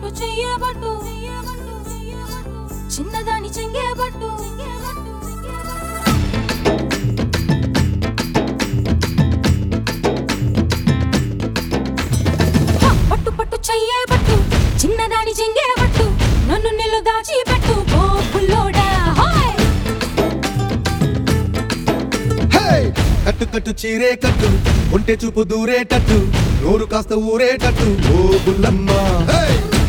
పట్టు చెయ్యబట్టు చిన్నదాని చెంగేబట్టు హ, పట్టు పట్టు చెయ్యబట్టు చిన్నదాని చెంగేబట్టు నన్ను నిల్లు దాచి పెట్టు ఓ పుల్లోడా హాయ్ హే! కట్టు కట్టు చీరే కట్టు ఒంటె చూపు దూరేటట్టు నోరు కాస్త ఊరేటట్టు ఓ బుల్లమ్మ హే!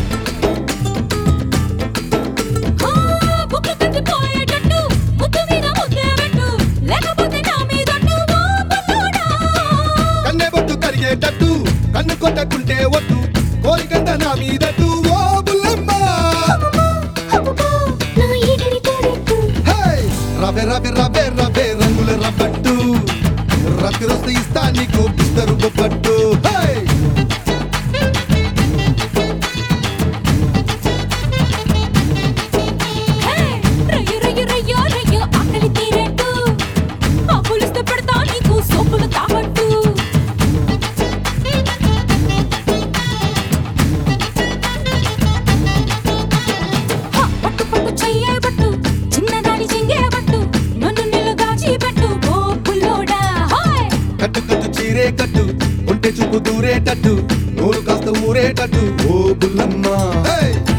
ఆ, బుక్కు కట్టిపోయేటట్టు, ముద్దు మీద ముద్దే పెట్టు, లేకపోతే నా మీదొట్టు, ఓ బుల్లోడా. కన్నె బొట్టు కరిగేటట్టు కన్ను కొట్టకుంటే వద్దు కోరికంత నా మీదట్టు ఓ బుల్లమ్మ అమ్మమ్మా, అమ్మమ్మా, నా ఈడిని తోడెట్టు. హే! రవె రవె రవె రవె రంగుల రబ్బట్టు రాత్రి వస్తే ఇస్తా నీకు బిస్తరు బొబ్బట్టు హే! హే, రయ్యు, రయ్యు, రయ్యో, రయ్యో, ఆకలి తీరేట్టు. ఆ పులిస్తే పెడతా నీకు సోపులు తాగట్టు. హ, పట్టు పట్టు చెయ్యేబట్టు, చిన్నదాని చెంగేబట్టు, నన్ను నిలుగాచి పెట్టు, ఓ పుల్లోడా, హాయ్ కట్టు కట్టు చీరే కట్టు ఒంటె చూపు దూరేటట్టు నోరు కాస్త ఊరేటట్టు ఓ బుల్లమ్మ హే!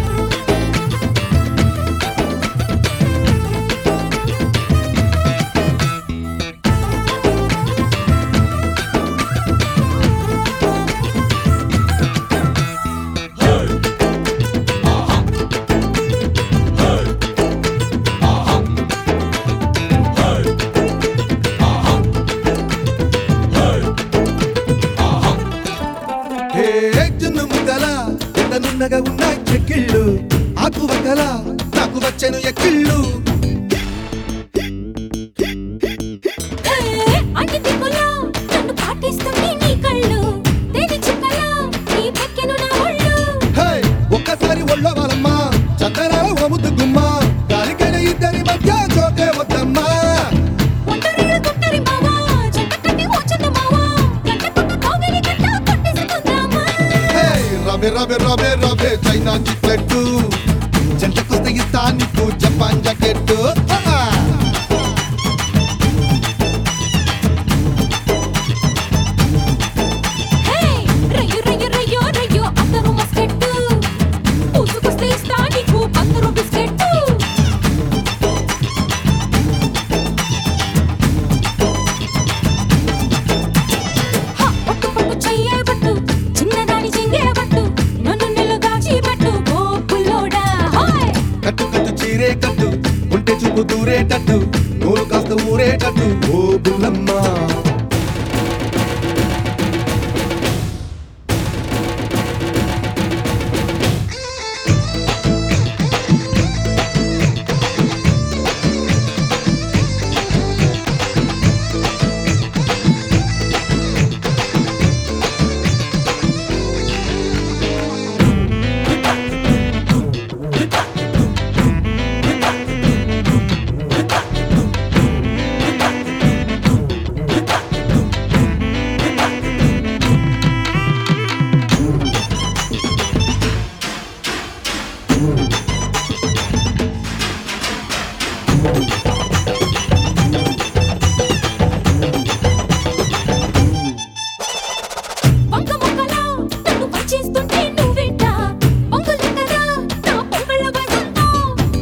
హే జున్ను ముద్దల ఎండనున్నగా ఉన్నాయి చెక్కిళ్ళు ఆకు వక్కల నాకు వచ్చెను ఎక్కిళ్ళు ఏ, అన్ని దిక్కులా నన్ను పాటిస్తుంది నీ కళ్ళు తేనె చుక్కలా నీ పెక్కెను నా ఒళ్ళు హే ఒక్కసారి ఒళ్ళో వాళ్ళమ్మా చందనాల వముద్దు గుమ్మ దానికైనా ఇద్దరి మధ్య చోటే వద్దమ్మా ఒంటరిగా గుంటరి మావా జంట కట్టి వచ్చుంది మావా గంట కొట్ట కౌగిలి గంట కొట్టేసుకుందామా హే రవే రవే రవే రవే చైనా చిక్లెట్టు జంటకొస్తే ఇస్తా నీకు జపాన్ జాకెట్టు హా! హే రయ్యు రయ్యు రయ్యో రయ్యో అందరూ మస్కెట్టు పూసుకొస్తే ఇస్తా నీకు అందరూ బిస్కెట్టు హ, పట్టు పట్టు చెయ్యేబట్టు చిన్నదాని చెంగేబట్టు నన్ను నిలుగాచి పెట్టు ఓ పుల్లోడా హాయ్ కట్టు కట్టు చీరే కట్టు ఒంటె చూపు దూరేటట్టు నోరు కాస్త ఊరేటట్టు ఓ బుల్లమ్మ వంక మొక్కలా నన్ను పచ్చేస్తుంటే నువ్వెంట పొంగులు కదా నా పొంగళ్ళ వసంతం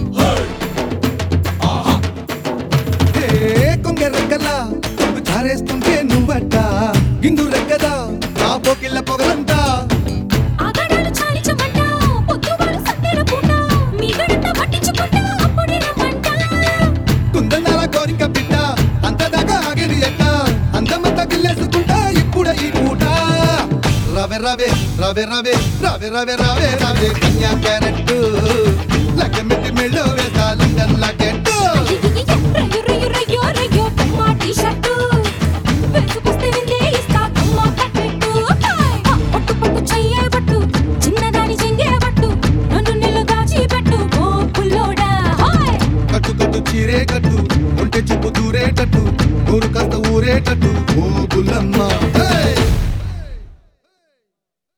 హే కొంగ రెక్కల కొంగు జారేస్తుంటే నువ్వట ఇందు రెక్కదా నా పోకిళ్ళ పొగలంతా ఆగడాలు చాలించమంట పొద్దువాడు సత్తెర పూట మీ గడంత పట్టించుకుంటా అప్పుడే రమ్మంట కుందనాల కోరిక బిడ్డ అంతదాకా ఆగేది ఎట్ట అందమంతా గిల్లేసుకుంటా ఇప్పుడే ఈ పూట రవె రవె రవె రవె రవె రవె రవె రవె కన్యా క్యారెట్ లగ్గమెట్టి మెళ్ళో వేసా లండన్ లాకెట్టు రయ్యు రయ్యు రయ్యో రయ్యో కమ్మా టీ-షర్టు వేసుకొస్తే విందే ఇస్తా కమ్మా కట్టెట్టు హాయ్! ఆ, పట్టు పట్టు చెయ్యేబట్టు చిన్నదాని చెంగేబట్టు నన్ను నిలుగాచి పెట్టు ఓ పుల్లోడా హాయ్ కట్టు కట్టు చీరే కట్టు ఒంటె చూపు దూరేటట్టు నూరు కాస్త ఊరేటట్టు ఓ బుల్లమ్మ